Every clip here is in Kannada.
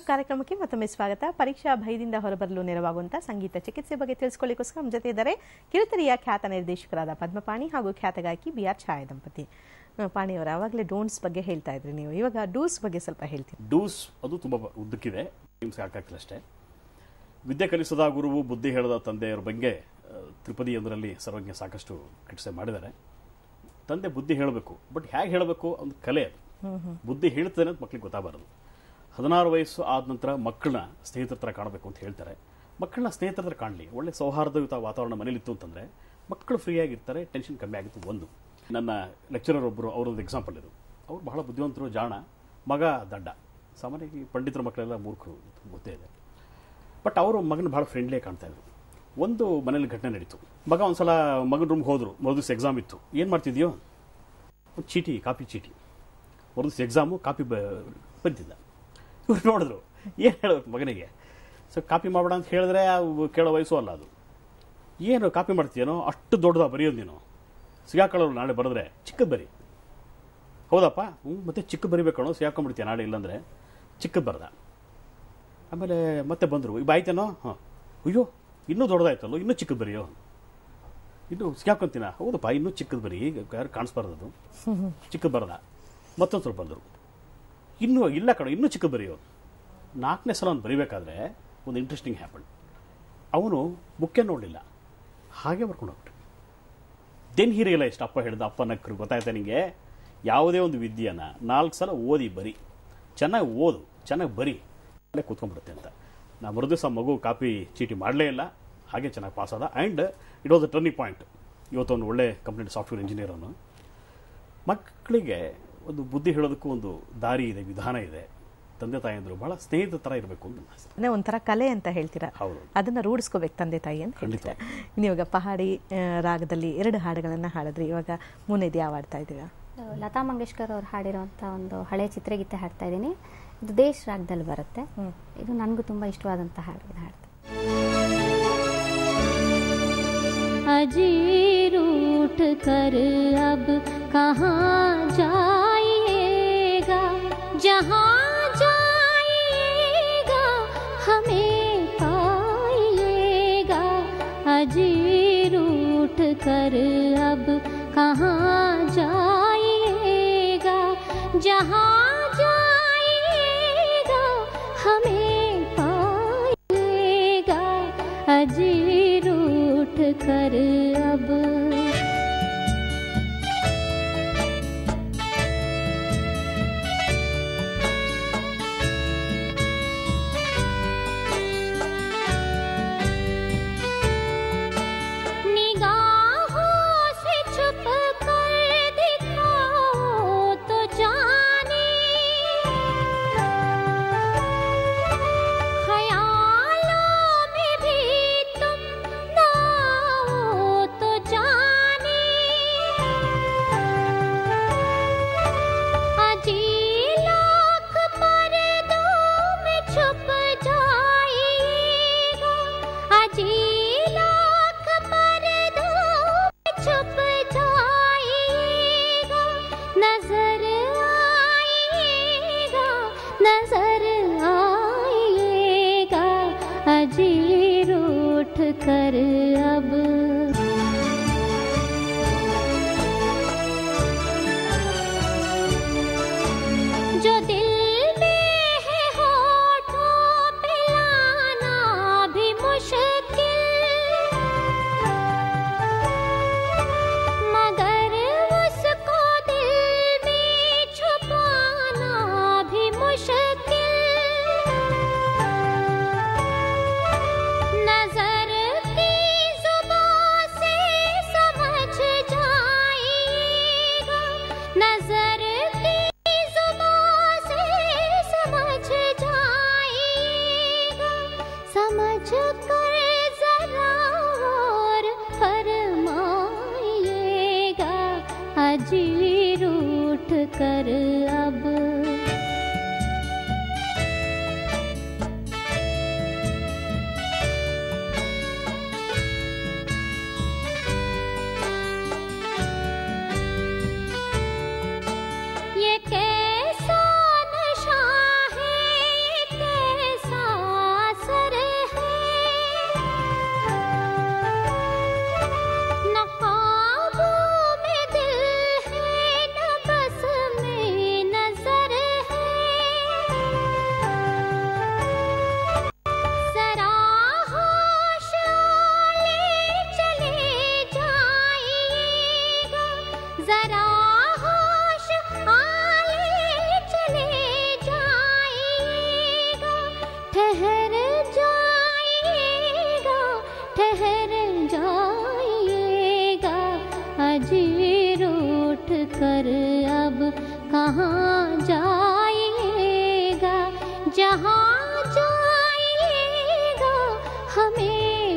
ಕಾರ್ಯಕ್ರಮಕ್ಕೆ ಮತ್ತೊಮ್ಮೆ ಸ್ವಾಗತ ಪರೀಕ್ಷಾ ಭಯದಿಂದ ಹೊರಬರಲು ನೆರವಾಗುವಂತಹ ಸಂಗೀತ ಚಿಕಿತ್ಸೆ ಬಗ್ಗೆ ತಿಳಿಸ್ಕೊಳ್ಳಿಕ್ಕೋಸ್ಕರ ನಮ್ಮ ಜೊತೆ ಇದ್ದಾರೆ ಕಿರುತೆರೆಯ ಖ್ಯಾತ ನಿರ್ದೇಶಕರಾದ ಪದ್ಮಪಾಣಿ ಹಾಗೂ ಖ್ಯಾತ ಗಾಯಕಿ ಬಿ ಆರ್ ಛಾಯಾ ದಂಪತಿ ಆ, ಪಾಣಿಯವರ ಆವಾಗಲೇ ಡೋಂಟ್ಸ್ ಬಗ್ಗೆ ಹೇಳ್ತಾ ಇದ್ರಿ ನೀವು ಇವಾಗ ಡೂಸ್ ಬಗ್ಗೆ ಸ್ವಲ್ಪ ಹೇಳ್ತೀನಿ ಡೂಸ್ ಅದು ತುಂಬ ಉದ್ದಕ್ಕಿದೆ ನಿಮ್ಗೆ ಸಾಕಾಗ್ತಿಲ್ಲ ಅಷ್ಟೇ ವಿದ್ಯೆ ಕಲಿಸದ ಗುರುವು ಬುದ್ಧಿ ಹೇಳದ ತಂದೆಯವರ ಬಗ್ಗೆ ಆ, ತ್ರಿಪದಿ ಒಂದರಲ್ಲಿ ಸರ್ವಜ್ಞ ಸಾಕಷ್ಟು ಕ್ರಿಟಿಸೈ ಮಾಡಿದ್ದಾರೆ ತಂದೆ ಬುದ್ಧಿ ಹೇಳಬೇಕು ಬಟ್ ಹೇಗೆ ಹೇಳಬೇಕು ಒಂದು ಕಲೆ ಅದು ಬುದ್ಧಿ ಹೇಳ್ತಾನೆ ಅಂತ ಮಕ್ಳಿಗೆ ಗೊತ್ತಾಗಬಾರದು ಹದಿನಾರು ವಯಸ್ಸು ಆದ ನಂತರ ಮಕ್ಕಳನ್ನ ಸ್ನೇಹಿತರ ಥರ ಕಾಣಬೇಕು ಅಂತ ಹೇಳ್ತಾರೆ ಮಕ್ಕಳನ್ನ ಸ್ನೇಹಿತರ ಥರ ಕಾಣಲಿ ಒಳ್ಳೆ ಸೌಹಾರ್ದಯುತ ವಾತಾವರಣ ಮನೇಲಿತ್ತು ಅಂತಂದರೆ ಮಕ್ಕಳು ಫ್ರೀಯಾಗಿರ್ತಾರೆ ಟೆನ್ಷನ್ ಕಮ್ಮಿ ಆಗಿತ್ತು ಒಂದು ನನ್ನ ಲೆಕ್ಚರರ್ ಒಬ್ಬರು ಅವರೊಂದು ಎಕ್ಸಾಂಪಲ್ ಇದು ಅವ್ರು ಬಹಳ ಬುದ್ಧಿವಂತರು ಜಾಣ ಮಗ ದಡ್ಡ ಸಾಮಾನ್ಯವಾಗಿ ಪಂಡಿತರ ಮಕ್ಕಳೆಲ್ಲ ಮೂರ್ಖರು ಗೊತ್ತೇ ಇದೆ ಬಟ್ ಅವರು ಮಗನ ಭಾಳ ಫ್ರೆಂಡ್ಲಿ ಕಾಣ್ತಾ ಇದ್ರು ಒಂದು ಮನೇಲಿ ಘಟನೆ ನಡೀತು ಮಗ ಒಂದ್ಸಲ ಮಗನ ರೂಮ್ಗೆ ಹೋದ್ರು ಮರುದಿವ್ಸ ಎಕ್ಸಾಮ್ ಇತ್ತು ಏನು ಮಾಡ್ತಿದ್ಯೋ ಒಂದು ಚೀಟಿ ಕಾಪಿ ಚೀಟಿ ಮರುದಿವ್ಸ ಎಕ್ಸಾಮು ಕಾಪಿ ಬ ಬರೀತಿದ್ದ ಇವ್ರು ನೋಡಿದ್ರು ಏನು ಹೇಳಬೇಕು ಮಗನಿಗೆ ಸೊ ಕಾಪಿ ಮಾಡಬೇಡ ಅಂತ ಹೇಳಿದ್ರೆ ಅವು ಕೇಳೋ ವಯಸ್ಸು ಅಲ್ಲ ಅದು ಏನು ಕಾಪಿ ಮಾಡ್ತೀಯನೋ ಅಷ್ಟು ದೊಡ್ಡದ ಬರೆಯೋದು ನೀನು ಸಿಗಾಕೊಳ್ಳೋರು ನಾಳೆ ಬರೆದ್ರೆ ಚಿಕ್ಕದು ಬರಿ ಹೌದಪ್ಪ ಹ್ಞೂ ಮತ್ತೆ ಚಿಕ್ಕ ಬರಿಬೇಕಣೋ ಸಿಗಾಕೊಂಡ್ಬಿಡ್ತೀಯ ನಾಳೆ ಇಲ್ಲಾಂದ್ರೆ ಚಿಕ್ಕದು ಬರೆದ ಆಮೇಲೆ ಮತ್ತೆ ಬಂದರು ಈಗ ಆಯ್ತೇನೋ ಹಾಂ ಅಯ್ಯೋ ಇನ್ನೂ ದೊಡ್ಡದಾಯ್ತಲ್ಲೋ ಇನ್ನೂ ಚಿಕ್ಕದು ಬರೆಯೋ ಇನ್ನು ಸಿಗಾಕೊಂತೀನ ಹೌದಪ್ಪ ಇನ್ನೂ ಚಿಕ್ಕದು ಬರಿ ಈಗ ಯಾರು ಕಾಣಿಸ್ಬಾರ್ದು ಅದು ಚಿಕ್ಕದು ಬರದ ಮತ್ತೊಂದು ಸ್ವಲ್ಪ ಬಂದರು ಇನ್ನೂ ಇಲ್ಲ ಕಣ ಇನ್ನೂ ಚಿಕ್ಕದು ಬರೆಯೋ ನಾಲ್ಕನೇ ಸಲ ಅವ್ನು ಬರಿಬೇಕಾದ್ರೆ ಒಂದು ಇಂಟ್ರೆಸ್ಟಿಂಗ್ ಹ್ಯಾಪನ್ ಅವನು ಬುಕ್ಕೆ ನೋಡಲಿಲ್ಲ ಹಾಗೆ ಬರ್ಕೊಂಡು ಹೋಗ್ಬಿಟ್ಟು ದೆನ್ ಹಿ ರಿಯಲೈಸ್ಟ್ ಅಪ್ಪ ಹೇಳಿದ ಅಪ್ಪ ನಕ್ಕರು ಗೊತ್ತಾಯ್ತಾ ನಿಮಗೆ ಯಾವುದೇ ಒಂದು ವಿದ್ಯೆನ ನಾಲ್ಕು ಸಲ ಓದಿ ಬರಿ ಚೆನ್ನಾಗಿ ಓದು ಚೆನ್ನಾಗಿ ಬರಿ ಅಲ್ಲೇ ಕೂತ್ಕೊಂಡ್ಬಿಡುತ್ತೆ ಅಂತ ನಾ ಮರುದಿವಸ ಮಗು ಕಾಪಿ ಚೀಟಿ ಮಾಡಲೇ ಇಲ್ಲ ಹಾಗೆ ಚೆನ್ನಾಗಿ ಪಾಸ್ ಆದ and it was a turning point ಇವತ್ತು ಒಂದು ಒಳ್ಳೆ ಕಂಪ್ಲೀಟ್ ಸಾಫ್ಟ್ವೇರ್ ಇಂಜಿನಿಯರ್ ಅವನು ಮಕ್ಕಳಿಗೆ ಒಂದು ಬುದ್ಧಿ ಹೇಳೋದಕ್ಕೂ ಒಂದು ದಾರಿ ಇದೆ ವಿಧಾನ ಇದೆ ತಂದೆ ತಾಯಿಯಂದರು ಬಹಳ ಸ್ನೇಹಿತರ ಥರ ಇರಬೇಕು ಅಂತ ನನ್ನ ಆಸೆ ಅಂದ್ರೆ ಒಂಥರ ಕಲೆ ಅಂತ ಹೇಳ್ತೀರಾ ಹೌದು ಅದನ್ನ ರೂಢಿಸ್ಕೋಬೇಕು ತಂದೆ ತಾಯಿ ಅಂತ ಖಂಡಿತ. ಹೇಳ್ತೀರಾ ಇನ್ನು ಇವಾಗ ಪಹಾಡಿ ಆ, ರಾಗದಲ್ಲಿ ಎರಡು ಹಾಡುಗಳನ್ನ ಹಾಡಿದ್ರಿ ಇವಾಗ ಮೂನೇದು ಯಾವ ಹಾಡ್ತಾ ಇದ್ದೀರಾ ಲತಾ ಮಂಗೇಶ್ಕರ್ ಅವ್ರು ಹಾಡಿರೋಂಥ ಒಂದು ಹಳೆ ಚಿತ್ರಗೀತೆ ಹಾಡ್ತಾ ಇದ್ದೀನಿ ಇದು ದೇಶ್ ರಾಗದಲ್ಲಿ ಬರುತ್ತೆ ಇದು ನನಗೂ ತುಂಬ ಇಷ್ಟವಾದಂಥ ಹಾಡು ಹಾಡ್ತೀನಿ अजी रूठ कर अब कहाँ जाइएगा जहाँ जाइएगा हमें पाइएगा अजी रूठ कर अब कहाँ जाइएगा जहाँ जाइएगा हमें पाइएगा अजी रूठ कर अब निगाहों से छुप कर दिखाओ तो जाने ख्यालों में भी तुम ना आओ तो जाने अजी लाख पर्दों में छुप जाइएगा अजी लाख पर्दों में छुप जाइएगा नजर आइएगा नजर आइएगा अजी रूठ कर अब जो दिल में है होठों पे लाना भी मुश्किल मगर उसको दिल में छुपाना भी मुश्किल नजर की जुबान से समझ जाइएगा नजर की जुबान से समझ जाइएगा समझ कर जरा और फरमाइएगा अजी रूठ कर अब ये कैसा नशा है ये ठहर जाइएगा ठहर जाइएगा अजीर उठ कर अब कहाँ जाइएगा जहाँ जाइएगा हमें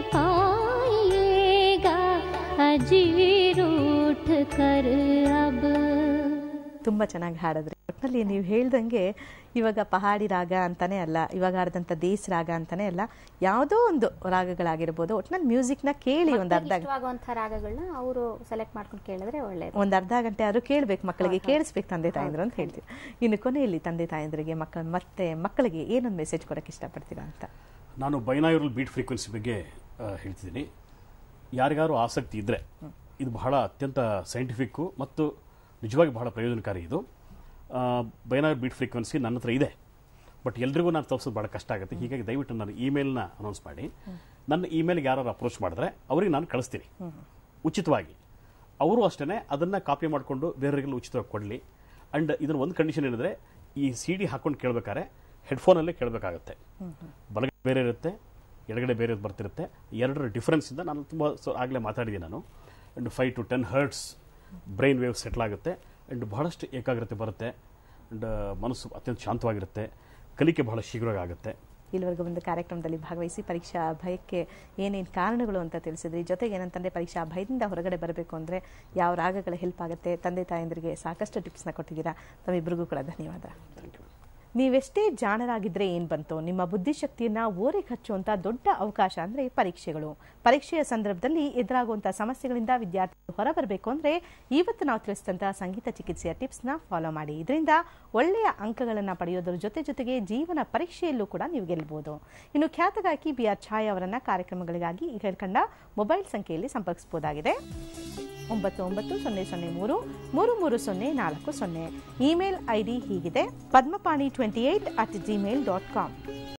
पाइएगा अजीर उठ कर अब ತುಂಬ ಚೆನ್ನಾಗಿ ಹಾಡಿದ್ರಿ ಒಟ್ಟಿನಲ್ಲಿ ನೀವು ಹೇಳ್ದಂಗೆ ಇವಾಗ ಪಹಾಡಿ ರಾಗ ಅಂತಾನೆ ಅಲ್ಲ ಇವಾಗ ಹಾಡಿದಂಥ ದೇಸ್ ರಾಗ ಅಂತಾನೆ ಅಲ್ಲ ಯಾವುದೋ ಒಂದು ರಾಗಗಳಾಗಿರ್ಬೋದು ಒಟ್ಟಿನಲ್ಲಿ ಮ್ಯೂಸಿಕ್ನ ಕೇಳಿ ಒಂದು ಅರ್ಧ ಇಷ್ಟವಾಗುವಂಥ ರಾಗಗಳನ್ನ ಅವರು ಸೆಲೆಕ್ಟ್ ಮಾಡ್ಕೊಂಡು ಕೇಳಿದ್ರೆ ಒಳ್ಳೇದು ಒಂದು ಅರ್ಧ ಗಂಟೆ ಆದ್ರೂ ಕೇಳ್ಬೇಕು ಮಕ್ಕಳಿಗೆ ಕೇಳಿಸ್ಬೇಕು ತಂದೆ ತಾಯಂದ್ರು ಅಂತ ಹೇಳ್ತೀವಿ ಇನ್ನು ಕೊನೆಯಲ್ಲಿ ತಂದೆ ತಾಯಂದ್ರಿಗೆ ಮಕ್ಕಳ ಮತ್ತೆ ಮಕ್ಕಳಿಗೆ ಏನೊಂದು ಮೆಸೇಜ್ ಕೊಡಕ್ಕೆ ಇಷ್ಟಪಡ್ತೀರಾ ಅಂತ ನಾನು ಬೈನಾಯುರಲ್ ಬೀಟ್ ಫ್ರೀಕ್ವೆನ್ಸಿ ಬಗ್ಗೆ ಆ, ಹೇಳ್ತಿದ್ದೀನಿ ಯಾರಿಗಾರು ಆಸಕ್ತಿ ಇದ್ದರೆ ಇದು ಬಹಳ ಅತ್ಯಂತ ಸೈಂಟಿಫಿಕ್ಕು ಮತ್ತು ನಿಜವಾಗಿ ಬಹಳ ಪ್ರಯೋಜನಕಾರಿ ಇದು ಬೈನಾಯುರ್ ಬೀಟ್ ಫ್ರೀಕ್ವೆನ್ಸಿ ನನ್ನ ಹತ್ರ ಇದೆ ಬಟ್ ಎಲ್ರಿಗೂ ನಾನು ತೋರಿಸೋದು ಭಾಳ ಕಷ್ಟ ಆಗುತ್ತೆ ಹೀಗಾಗಿ ದಯವಿಟ್ಟು ನನ್ನ ಇಮೇಲ್ನ ಅನೌನ್ಸ್ ಮಾಡಿ ನನ್ನ ಇಮೇಲ್ಗೆ ಯಾರು ಅಪ್ರೋಚ್ ಮಾಡಿದ್ರೆ ಅವ್ರಿಗೆ ನಾನು ಕಳಿಸ್ತೀನಿ ಉಚಿತವಾಗಿ ಅವರು ಅಷ್ಟೇ ಅದನ್ನು ಕಾಪಿ ಮಾಡಿಕೊಂಡು ಬೇರೆಯವರಿಗೆಲ್ಲ ಉಚಿತವಾಗಿ ಕೊಡಲಿ ಆ್ಯಂಡ್ ಇದನ್ನ ಒಂದು ಕಂಡೀಷನ್ ಏನಿದ್ರೆ ಈ ಸಿ ಡಿ ಹಾಕೊಂಡು ಕೇಳಬೇಕಾದ್ರೆ ಹೆಡ್ಫೋನಲ್ಲೇ ಕೇಳಬೇಕಾಗತ್ತೆ ಬಲಗಡೆ ಬೇರೆ ಇರುತ್ತೆ ಎಡಗಡೆ ಬೇರೆ ಬರ್ತಿರುತ್ತೆ ಎರಡರ ಡಿಫ್ರೆನ್ಸಿಂದ ನಾನು ತುಂಬ ಆಗಲೇ ಮಾತಾಡಿದ್ದೀನಿ ನಾನು and five to ten hertz brain wave settle ಆಗುತ್ತೆ ಆ್ಯಂಡ್ ಬಹಳಷ್ಟು ಏಕಾಗ್ರತೆ ಬರುತ್ತೆ ಆ್ಯಂಡ್ ಮನಸ್ಸು ಅತ್ಯಂತ ಶಾಂತವಾಗಿರುತ್ತೆ ಕಲಿಕೆ ಬಹಳ ಶೀಘ್ರವಾಗಿ ಆಗುತ್ತೆ ಇಲ್ಲಿವರೆಗೂ ಒಂದು ಕಾರ್ಯಕ್ರಮದಲ್ಲಿ ಭಾಗವಹಿಸಿ ಪರೀಕ್ಷಾ ಭಯಕ್ಕೆ ಏನೇನು ಕಾರಣಗಳು ಅಂತ ತಿಳಿಸಿದ್ರಿ ಜೊತೆಗೆ ಏನಂತಂದ್ರೆ ಪರೀಕ್ಷಾ ಭಯದಿಂದ ಹೊರಗಡೆ ಬರಬೇಕು ಅಂದರೆ ಯಾವ ರಾಗಗಳ ಹೆಲ್ಪ್ ಆಗುತ್ತೆ ತಂದೆ ತಾಯಂದಿರಿಗೆ ಸಾಕಷ್ಟು ಟಿಪ್ಸ್ನ ಕೊಟ್ಟಿದ್ದೀರಾ ತಮ್ಮಿಬ್ಬರಿಗೂ ಕೂಡ ಧನ್ಯವಾದ ಥ್ಯಾಂಕ್ ಯು ನೀವೆಷ್ಟೇ ಜಾಣರಾಗಿದ್ರೆ ಏನ್ ಬಂತು ನಿಮ್ಮ ಬುದ್ಧಿಶಕ್ತಿಯನ್ನ ಓರೆಗೆ ಹಚ್ಚುವಂತ ದೊಡ್ಡ ಅವಕಾಶ ಅಂದ್ರೆ ಪರೀಕ್ಷೆಗಳು ಪರೀಕ್ಷೆಯ ಸಂದರ್ಭದಲ್ಲಿ ಎದುರಾಗುವಂತಹ ಸಮಸ್ಯೆಗಳಿಂದ ವಿದ್ಯಾರ್ಥಿಗಳು ಹೊರಬರಬೇಕು ಅಂದ್ರೆ ಇವತ್ತು ನಾವು ತಿಳಿಸಿದಂತ ಸಂಗೀತ ಚಿಕಿತ್ಸೆಯ ಟಿಪ್ಸ್ನ ಫಾಲೋ ಮಾಡಿ ಇದರಿಂದ ಒಳ್ಳೆಯ ಅಂಕಗಳನ್ನ ಪಡೆಯೋದ್ರ ಜೊತೆ ಜೊತೆಗೆ ಜೀವನ ಪರೀಕ್ಷೆಯಲ್ಲೂ ಕೂಡ ನೀವು ಗೆಲ್ಲಬಹುದು ಇನ್ನು ಖ್ಯಾತ ಗಾಯಕಿ ಬಿ ಆರ್ ಛಾಯ್ ಅವರನ್ನ ಕಾರ್ಯಕ್ರಮಗಳಿಗಾಗಿ ಈ ಹೇಳ್ಕೊಂಡ ಮೊಬೈಲ್ ಸಂಖ್ಯೆಯಲ್ಲಿ ಸಂಪರ್ಕಿಸಬಹುದಾಗಿದೆ ಒಂಬತ್ತು ಒಂಬತ್ತು ಸೊನ್ನೆ ಸೊನ್ನೆ ಮೂರು ಮೂರು ಮೂರು ಸೊನ್ನೆ ನಾಲ್ಕು ಸೊನ್ನೆ ಇಮೇಲ್ ಐಡಿ ಹೀಗಿದೆ Padmapani twenty eight at Gmail dot com